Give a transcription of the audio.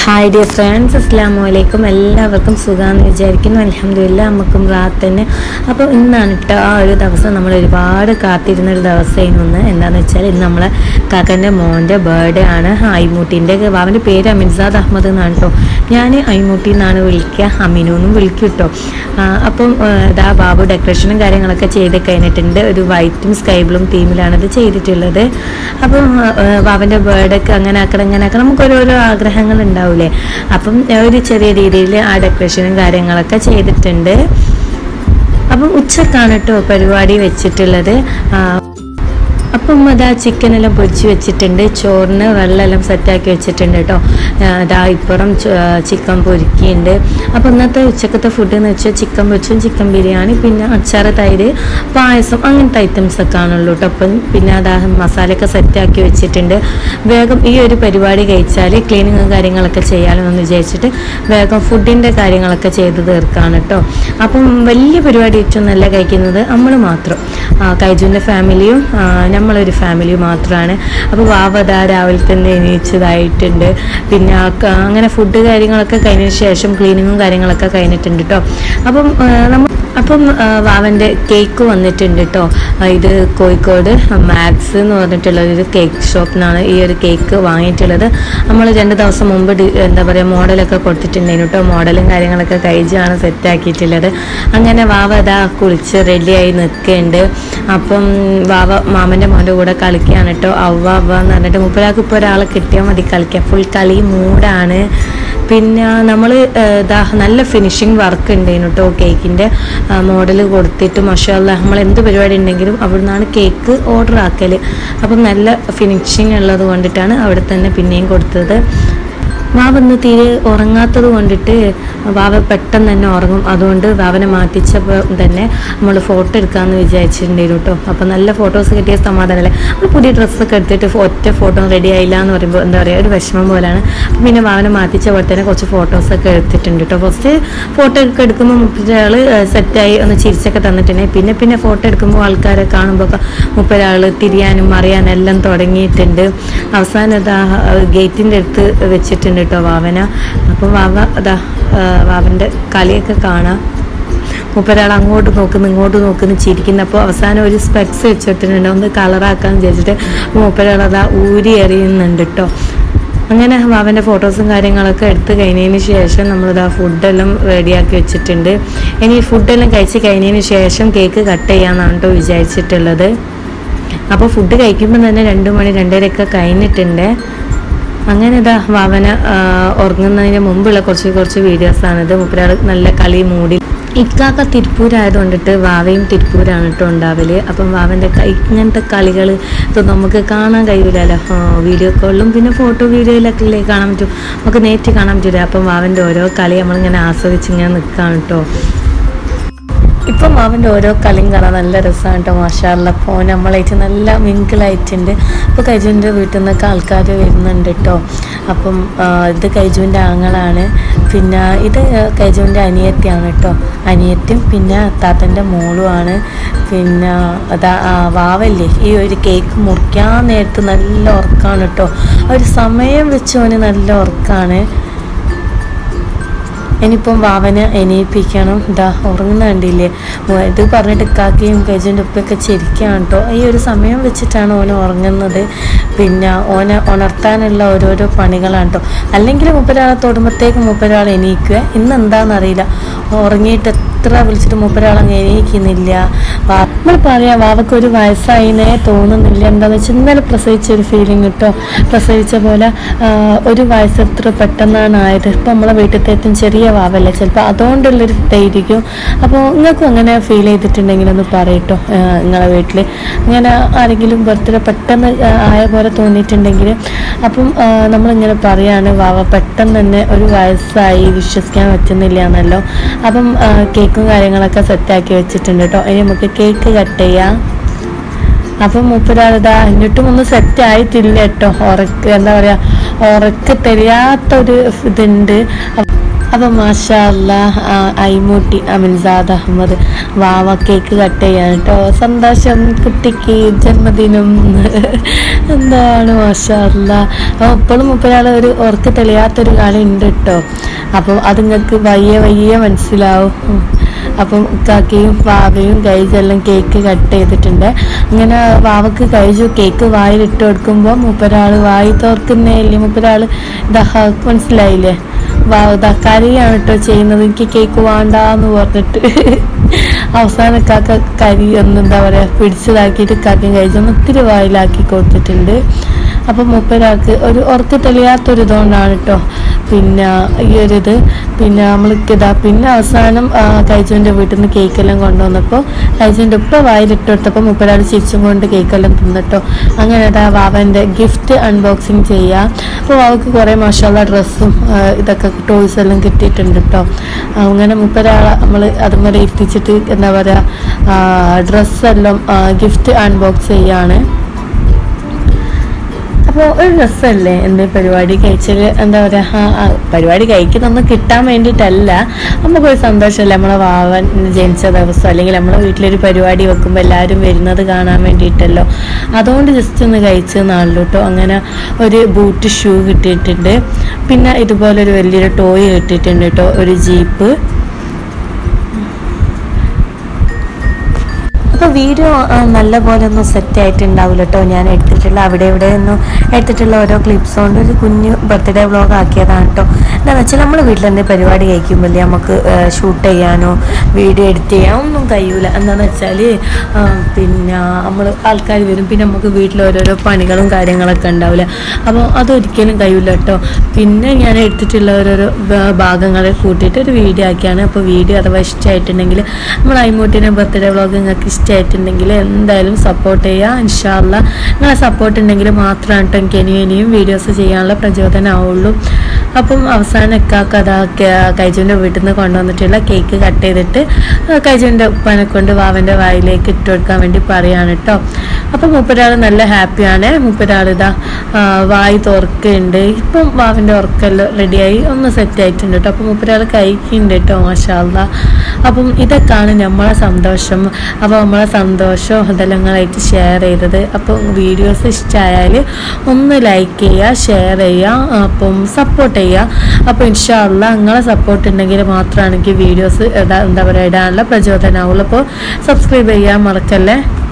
Hi dear friends അസ്സാം വലൈക്കും എല്ലാവർക്കും സുഖമാണെന്ന് വിചാരിക്കുന്നു അലഹമില്ല നമുക്കും റാത്ത് തന്നെ അപ്പോൾ ഇന്നാണ് കേട്ടോ ആ ഒരു ദിവസം നമ്മൾ ഒരുപാട് കാത്തിരുന്ന ഒരു ദിവസമായിരുന്നു ഇന്ന് എന്താണെന്ന് വെച്ചാൽ ഇന്ന് നമ്മളെ കാക്കൻ്റെ മോൻ്റെ ബർത്ത്ഡേ ആണ് ഐമൂട്ടിൻ്റെ അവൻ്റെ പേര് അമിൻസാദ് അഹമ്മദ് എന്നാണ് കേട്ടോ ഞാൻ ഐമൂട്ടി എന്നാണ് വിളിക്കുക അമീനു എന്നും വിളിക്കും കേട്ടോ ആ, അപ്പം ആ, ഇതാ ബാബു ഡെക്കറേഷനും കാര്യങ്ങളൊക്കെ ചെയ്ത് കഴിഞ്ഞിട്ടുണ്ട് ഒരു വൈറ്റും സ്കൈ ബ്ലൂം തീമിലാണ് ഇത് ചെയ്തിട്ടുള്ളത് അപ്പം ആ, ബാബൻ്റെ ബർത്ത്ഡേക്ക് അങ്ങനെ ആക്കണം ഇങ്ങനെ ആക്കണം നമുക്ക് ഓരോരോ ആഗ്രഹങ്ങൾ ഉണ്ടാവില്ലേ അപ്പം ഒരു ചെറിയ രീതിയിൽ ആ ഡെക്കറേഷനും കാര്യങ്ങളൊക്കെ ചെയ്തിട്ടുണ്ട് അപ്പം ഉച്ചക്കാണ് കേട്ടോ പരിപാടി വെച്ചിട്ടുള്ളത് ആ, അപ്പം അതാ ചിക്കനെല്ലാം പൊരിച്ച് വെച്ചിട്ടുണ്ട് ചോറിന് വെള്ളമെല്ലാം സെറ്റാക്കി വെച്ചിട്ടുണ്ട് കേട്ടോ അതാ ഇപ്പുറം ച- ചിക്കൻ പൊരിക്കുന്നുണ്ട് അപ്പം ഇന്നത്തെ ഉച്ചക്കത്തെ ഫുഡ് എന്ന് വെച്ചാൽ ചിക്കൻ പൊരിച്ചും ചിക്കൻ ബിരിയാണി പിന്നെ അച്ചാറ് തൈര് പായസം അങ്ങനത്തെ ഐറ്റംസ് ഒക്കെ ആണുള്ളൂ കേട്ടോ അപ്പം പിന്നെ അതാ മസാലയൊക്കെ സെറ്റാക്കി വെച്ചിട്ടുണ്ട് വേഗം ഈ ഒരു പരിപാടി കഴിച്ചാൽ ക്ലീനിങ്ങും കാര്യങ്ങളൊക്കെ ചെയ്യാമല്ലോ എന്ന് വിചാരിച്ചിട്ട് വേഗം ഫുഡിൻ്റെ കാര്യങ്ങളൊക്കെ ചെയ്ത് തീർക്കാണ് കേട്ടോ അപ്പം വലിയ പരിപാടി ഏറ്റവും നല്ല കഴിക്കുന്നത് നമ്മൾ മാത്രം ആ, കൈജുവിൻ്റെ ഫാമിലിയും ആ, നമ്മളൊരു ഫാമിലിയും മാത്രമാണ് അപ്പോൾ വാവതാ രാവിലെ തന്നെ എണീച്ചതായിട്ടുണ്ട് പിന്നെ ആ ക- അങ്ങനെ ഫുഡ് കാര്യങ്ങളൊക്കെ കഴിഞ്ഞതിന് ശേഷം ക്ലീനിങ്ങും കാര്യങ്ങളൊക്കെ കഴിഞ്ഞിട്ടുണ്ട് കേട്ടോ അപ്പം ആ, നമ്മ അപ്പം ആ, വാവൻ്റെ കേക്ക് വന്നിട്ടുണ്ട് കേട്ടോ ആ, ഇത് കോഴിക്കോട് മാക്സ് എന്ന് പറഞ്ഞിട്ടുള്ള ഒരു കേക്ക് ഷോപ്പിൽ നിന്നാണ് ഈ ഒരു കേക്ക് വാങ്ങിയിട്ടുള്ളത് നമ്മൾ രണ്ട് ദിവസം മുമ്പ് ഡി- എന്താ പറയുക മോഡലൊക്കെ കൊടുത്തിട്ടുണ്ടായിരുന്നു കേട്ടോ മോഡലും കാര്യങ്ങളൊക്കെ കഴിച്ചാണ് സെറ്റാക്കിയിട്ടുള്ളത് അങ്ങനെ വാവ അതാ കുളിച്ച് റെഡിയായി നിൽക്കുന്നുണ്ട് അപ്പം വാവ മാമൻ്റെ മോൻ്റെ കൂടെ കളിക്കുകയാണ് കേട്ടോ അവ അവ എന്ന് പറഞ്ഞിട്ട് മുപ്പതാൾക്ക് ഇപ്പോൾ ഒരാളെ കിട്ടിയാൽ മതി കളിക്കാൻ ഫുൾ കളി മൂടാണ് പിന്നെ നമ്മൾ ഇതാ നല്ല ഫിനിഷിങ് വർക്ക് ഉണ്ടായിരുന്നു കേട്ടോ കേക്കിൻ്റെ മോഡൽ കൊടുത്തിട്ട് മഷാല്ല നമ്മൾ എന്ത് പരിപാടി ഉണ്ടെങ്കിലും അവിടെ നിന്നാണ് കേക്ക് ഓർഡർ ആക്കൽ അപ്പം നല്ല ഫിനിഷിങ് ഉള്ളത് കൊണ്ടിട്ടാണ് അവിടെ തന്നെ പിന്നെയും കൊടുത്തത് വാവ ഇന്ന് തീരെ ഉറങ്ങാത്തത് കൊണ്ടിട്ട് വാവ പെട്ടെന്ന് തന്നെ ഉറങ്ങും അതുകൊണ്ട് വാവനെ മാറ്റിച്ചപ്പോൾ തന്നെ നമ്മൾ ഫോട്ടോ എടുക്കാമെന്ന് വിചാരിച്ചിട്ടുണ്ടായിരുന്നു കേട്ടോ അപ്പോൾ നല്ല ഫോട്ടോസ് കിട്ടിയ സമാധാനമല്ലേ നമ്മൾ പുതിയ ഡ്രസ്സൊക്കെ എടുത്തിട്ട് ഫോ- ഒറ്റ ഫോട്ടോ റെഡി ആയില്ല എന്ന് പറയുമ്പോൾ എന്താ പറയുക ഒരു വിഷമം പോലെയാണ് അപ്പം പിന്നെ വാവനെ മാറ്റിച്ച പോലെ തന്നെ കുറച്ച് ഫോട്ടോസൊക്കെ എടുത്തിട്ടുണ്ട് കേട്ടോ ഫസ്റ്റ് ഫോട്ടോ ഒക്കെ എടുക്കുമ്പോൾ മുപ്പതൊരാൾ സെറ്റായി ഒന്ന് ചിരിച്ചൊക്കെ തന്നിട്ടുണ്ടെങ്കിൽ പിന്നെ പിന്നെ ഫോട്ടോ എടുക്കുമ്പോൾ ആൾക്കാരെ കാണുമ്പോൾ ഒക്കെ മുപ്പതൊരാൾ തിരിയാനും മറിയാനും എല്ലാം തുടങ്ങിയിട്ടുണ്ട് അവസാനം ഇതാ ഗേറ്റിൻ്റെ അടുത്ത് വെച്ചിട്ടുണ്ട് കേട്ടോ വാവന അപ്പം വാവ അതാ വാവൻ്റെ കളിയൊക്കെ കാണാം മുപ്പൊരാൾ അങ്ങോട്ട് നോക്കുന്നു ഇങ്ങോട്ട് നോക്കുന്നു ചിരിക്കുന്നപ്പോൾ അവസാനം ഒരു സ്പെക്സ് വെച്ചിട്ടുണ്ട് ഒന്ന് കളറാക്കാന്ന് വിചാരിച്ചിട്ട് മുപ്പൊരാൾ അതാ ഊരി എറിയുന്നുണ്ട് കേട്ടോ അങ്ങനെ വാവൻ്റെ ഫോട്ടോസും കാര്യങ്ങളൊക്കെ എടുത്ത് കഴിഞ്ഞതിന് ശേഷം നമ്മളിതാ ഫുഡെല്ലാം റെഡിയാക്കി വെച്ചിട്ടുണ്ട് ഇനി ഫുഡെല്ലാം കഴിച്ച് കഴിഞ്ഞതിന് ശേഷം കേക്ക് കട്ട് ചെയ്യാമെന്നാണ് കേട്ടോ വിചാരിച്ചിട്ടുള്ളത് അപ്പോൾ ഫുഡ് കഴിക്കുമ്പോൾ തന്നെ രണ്ട് മണി രണ്ടരയൊക്കെ കഴിഞ്ഞിട്ടുണ്ട് അങ്ങനെ ഇതാ വാവന ആ, ഉറങ്ങുന്നതിന് മുമ്പുള്ള കുറച്ച് കുറച്ച് വീഡിയോസാണിത് മുപ്പരാൾ നല്ല കളി മൂടി ഇക്കാക്ക തിരുപ്പൂരായതുകൊണ്ടിട്ട് വാവയും തിരുപ്പൂരാണ് കേട്ടോ ഉണ്ടാവല് അപ്പം വാവൻ്റെ ക- ഇങ്ങനത്തെ കളികൾ ഇത് നമുക്ക് കാണാൻ കഴിയില്ലല്ലോ വീഡിയോ കോളിലും പിന്നെ ഫോട്ടോ വീഡിയോയിലൊക്കെ അല്ലേ കാണാൻ പറ്റും നമുക്ക് നേരിട്ട് കാണാൻ പറ്റില്ല അപ്പം വാവൻ്റെ ഓരോ കളി നമ്മളിങ്ങനെ ആസ്വദിച്ച് ഇങ്ങനെ നിൽക്കുകയാണ് കേട്ടോ ഇപ്പം അവൻ്റെ ഓരോ കളിയും കാണാൻ നല്ല രസമാണ് കേട്ടോ മാഷാറിൽ അപ്പോൾ നമ്മളായിട്ട് നല്ല മിങ്കിളായിട്ടുണ്ട് അപ്പോൾ കൈജുവിൻ്റെ വീട്ടിൽ നിന്നൊക്കെ ആൾക്കാർ വരുന്നുണ്ട് കേട്ടോ അപ്പം ആ, ഇത് കൈജുവിൻ്റെ ആങ്ങളാണ് പിന്നെ ഇത് കൈജുവിൻ്റെ അനിയത്തിയാണ് കേട്ടോ അനിയത്തിയും പിന്നെ താത്തൻ്റെ മോളുമാണ് പിന്നെ അതാ ആ, വാവല്ലേ ഈ ഒരു കേക്ക് മുറിക്കാൻ നേരത്ത് നല്ല ഉറക്കമാണ് കേട്ടോ ആ ഒരു സമയം വെച്ചവന് നല്ല ഉറക്കമാണ് ഇനിയിപ്പം വാവനെ എണീപ്പിക്കണം ഇതാ ഉറങ്ങുന്ന കണ്ടില്ലേ ഓ, ഇത് പറഞ്ഞിട്ട് കാക്കയും കജുൻ്റെ ഉപ്പൊക്കെ ചിരിക്കുകയാണ് കേട്ടോ ഈ ഒരു സമയം വെച്ചിട്ടാണ് ഓന് ഉറങ്ങുന്നത് പിന്നെ ഓനെ ഉണർത്താനുള്ള ഓരോരോ പണികളാണ് കേട്ടോ അല്ലെങ്കിൽ മുപ്പരാളെ തൊടുമ്പോഴത്തേക്ക് മുപ്പരാൾ എണീക്കുക ഇന്ന് എന്താണെന്നറിയില്ല ഉറങ്ങിയിട്ട് എത്ര വിളിച്ചിട്ട് മുപ്പരാളങ്ങ് എണീക്കുന്നില്ല വാ- നമ്മൾ പറയാം വാവക്ക് ഒരു വയസ്സായിന്നേ തോന്നുന്നില്ല എന്താണെന്ന് വെച്ചാൽ ഇന്നലെ പ്രസവിച്ച ഒരു ഫീലിംഗ് കിട്ടോ പ്രസവിച്ച പോലെ ആ, ഒരു വയസ്സ് എത്ര പെട്ടെന്നാണ് ആയത് ഇപ്പം നമ്മളെ വീട്ടിലത്തെ ഏറ്റവും ചെറിയ വാവല്ലേ ചിലപ്പോൾ അതുകൊണ്ടുള്ളൊരു ഇതായിരിക്കും അപ്പോൾ നിങ്ങൾക്കും അങ്ങനെ ഫീൽ ചെയ്തിട്ടുണ്ടെങ്കിൽ ഒന്ന് പറയട്ടോ നിങ്ങളെ വീട്ടിൽ ഇങ്ങനെ ആരെങ്കിലും ബർത്ത്ഡേ പെട്ടെന്ന് ആ, ആയ പോലെ തോന്നിയിട്ടുണ്ടെങ്കിൽ അപ്പം ആ, നമ്മളിങ്ങനെ പറയാണ് വാവ പെട്ടെന്ന് തന്നെ ഒരു വയസ്സായി വിശ്വസിക്കാൻ പറ്റുന്നില്ല എന്നല്ലോ അപ്പം ആ, കേക്കും കാര്യങ്ങളൊക്കെ സെറ്റാക്കി വെച്ചിട്ടുണ്ട് കേട്ടോ ഇനി നമുക്ക് കേക്ക് കട്ട് ചെയ്യാം അപ്പം മൂപ്പരാളിതാ എന്നിട്ടും ഒന്നും സെറ്റ് ആയിട്ടില്ല കേട്ടോ ഉറക്ക് എന്താ പറയാ ഉറക്ക് തെരിയാത്തൊരു ഇതുണ്ട് അപ്പം മാഷാ അല്ലാ ആ, ഐമൂട്ടി അമിൻസാദ് അഹമ്മദ് വാവ കേക്ക് കട്ട് ചെയ്യാൻ കേട്ടോ സന്തോഷം കുട്ടിക്ക് ജന്മദിനം എന്താണ് മാഷാ അല്ലാ അപ്പോൾ ഇപ്പോഴും മുപ്പൊരാൾ ഒരു ഉറക്ക് തെളിയാത്തൊരു കാലം ഉണ്ട് കേട്ടോ അപ്പം അത് നിങ്ങൾക്ക് വയ്യ വയ്യ മനസ്സിലാവും ഉം. അപ്പം കാക്കയും വാവയും കഴിച്ചെല്ലാം കേക്ക് കട്ട് ചെയ്തിട്ടുണ്ട് അങ്ങനെ വാവക്ക് കഴിച്ചു കേക്ക് വായിലിട്ട് കൊടുക്കുമ്പോൾ മൂപ്പരാൾ വായി തോർക്കുന്നേ ഇല്ലേ മൂപ്പരാൾ ദഹ മനസ്സിലായില്ലേ വാവ് ദാ കരയാണ് കേട്ടോ ചെയ്യുന്നത് എനിക്ക് കേക്ക് വേണ്ടാന്ന് പറഞ്ഞിട്ട് അവസാനം കാക്ക കരി ഒന്ന് എന്താ പറയുക പിടിച്ചതാക്കിയിട്ട് കാക്കയും കഴിച്ചൊന്ന് ഒത്തിരി വായിലാക്കി കൊടുത്തിട്ടുണ്ട് അപ്പം മൂപ്പരാൾക്ക് ഒരു ഉറക്ക തെളിയാത്തൊരു ഇതുകൊണ്ടാണ് കേട്ടോ പിന്നെ ഈ ഒരു ഇത് പിന്നെ നമ്മൾക്ക് ഇതാ പിന്നെ അവസാനം കഴിച്ചുവിൻ്റെ വീട്ടിൽ നിന്ന് കേക്കെല്ലാം കൊണ്ടുവന്നപ്പോൾ കഴിച്ചുവിൻ്റെ ഉപ്പ വായിലിട്ട് കൊടുത്തപ്പോൾ മുപ്പരാൾ ചിരിച്ചും കൊണ്ട് കേക്കെല്ലാം തിന്നിട്ടോ അങ്ങനെ ഇതാ വാവൻ്റെ ഗിഫ്റ്റ് അൺബോക്സിങ് ചെയ്യാം അപ്പോൾ വാവക്ക് കുറേ മഷാല ഡ്രസ്സും ഇതൊക്കെ ടോയ്സ് എല്ലാം കിട്ടിയിട്ടുണ്ട് കേട്ടോ അങ്ങനെ മുപ്പരാളെ നമ്മൾ അതുപോലെ എത്തിച്ചിട്ട് എന്താ പറയുക ഡ്രസ്സെല്ലാം ഗിഫ്റ്റ് അൺബോക്സ് ചെയ്യാണ് അപ്പോൾ ഒരു രസമല്ലേ എന്തേ പരിപാടി കഴിച്ചാൽ എന്താ പറയുക പരിപാടി കഴിക്കുന്നൊന്നും കിട്ടാൻ വേണ്ടിയിട്ടല്ല നമുക്കൊരു സന്തോഷമല്ലേ നമ്മളെ വാവൻ ജനിച്ച ദിവസം അല്ലെങ്കിൽ നമ്മളെ വീട്ടിലൊരു പരിപാടി വെക്കുമ്പോൾ എല്ലാവരും വരുന്നത് കാണാൻ വേണ്ടിയിട്ടല്ലോ അതുകൊണ്ട് ജസ്റ്റ് ഒന്ന് കഴിച്ചെന്നാണല്ലോ കേട്ടോ അങ്ങനെ ഒരു ബൂട്ട് ഷൂ കിട്ടിയിട്ടുണ്ട് പിന്നെ ഇതുപോലെ ഒരു വലിയൊരു ടോയ് കിട്ടിയിട്ടുണ്ട് കേട്ടോ ഒരു ജീപ്പ് അപ്പോൾ വീഡിയോ നല്ല പോലെ ഒന്നും സെറ്റ് ആയിട്ടുണ്ടാവില്ല കേട്ടോ ഞാൻ എടുത്തിട്ടുള്ള അവിടെ ഇവിടെ ഒന്നും എടുത്തിട്ടുള്ള ഓരോ ക്ലിപ്സ് കൊണ്ട് ഒരു കുഞ്ഞു ബർത്ത്ഡേ വ്ളോഗ് ആക്കിയതാണ് കേട്ടോ എന്താണെന്ന് വെച്ചാൽ നമ്മൾ വീട്ടിൽ എന്തെങ്കിലും പരിപാടി കഴിക്കുമ്പോൾ നമുക്ക് ഷൂട്ട് ചെയ്യാനോ വീഡിയോ എഡിറ്റ് ചെയ്യാനോ ഒന്നും കഴിയൂല എന്താണെന്ന് വെച്ചാൽ പിന്നെ നമ്മൾ ആൾക്കാർ വരും പിന്നെ നമുക്ക് വീട്ടിൽ ഓരോരോ പണികളും കാര്യങ്ങളൊക്കെ ഉണ്ടാവില്ല അപ്പോൾ അതൊരിക്കലും കഴിയൂല കേട്ടോ പിന്നെ ഞാൻ എടുത്തിട്ടുള്ള ഓരോരോ ഭാഗങ്ങളെ കൂട്ടിയിട്ട് ഒരു വീഡിയോ ആക്കിയാണ് അപ്പോൾ വീഡിയോ അഥവാ ഇഷ്ടമായിട്ടുണ്ടെങ്കിൽ നമ്മൾ അയിമൂട്ടിനെ ബർത്ത്ഡേ വ്ളോഗ് നിങ്ങൾക്ക് ഇഷ്ടമായിട്ടുണ്ടെങ്കിൽ എന്തായാലും സപ്പോർട്ട് ചെയ്യുക ഇൻഷാല്ല നിങ്ങളെ സപ്പോർട്ട് ഉണ്ടെങ്കിൽ മാത്രമാണ് കേട്ടോ എനിക്ക് ഇനിയും ഇനിയും വീഡിയോസ് ചെയ്യാനുള്ള പ്രചോദനമാവുള്ളൂ അപ്പം അവസാനം ഇക്കാക്ക് അതാ കൈജുവിൻ്റെ വീട്ടിൽ നിന്ന് കൊണ്ടുവന്നിട്ടുള്ള കേക്ക് കട്ട് ചെയ്തിട്ട് കൈജുവിൻ്റെ ഉപ്പനെ കൊണ്ട് വാവൻ്റെ വായിലേക്ക് ഇട്ട് കൊടുക്കാൻ വേണ്ടി പറയാണ് കേട്ടോ അപ്പം മുപ്പരാൾ നല്ല ഹാപ്പിയാണ് മുപ്പരാൾ ഇതാ വായി തുറക്കുന്നുണ്ട് ഇപ്പം വാവിൻ്റെ ഉറക്കെല്ലാം റെഡിയായി ഒന്ന് സെറ്റ് ആയിട്ടുണ്ട് കേട്ടോ അപ്പം മുപ്പരാൾ കഴിക്കുന്നുണ്ട് കേട്ടോ മാഷാല്ല അപ്പം ഇതൊക്കെയാണ് നമ്മളെ സന്തോഷം അപ്പോൾ നമ്മളെ സന്തോഷം അതെല്ലാങ്ങളായിട്ട് ഷെയർ ചെയ്തത് അപ്പം വീഡിയോസ് ഇഷ്ടമായാൽ ഒന്ന് ലൈക്ക് ചെയ്യുക ഷെയർ ചെയ്യുക അപ്പം സപ്പോർട്ട് ചെയ്യുക അപ്പോൾ ഇൻഷാല്ല നിങ്ങളെ സപ്പോർട്ട് ഉണ്ടെങ്കിൽ മാത്രമാണ് എനിക്ക് വീഡിയോസ് എന്താ പറയുക ഇടാനുള്ള പ്രചോദനമാവുള്ളൂ അപ്പോൾ സബ്സ്ക്രൈബ് ചെയ്യാൻ മറക്കല്ലേ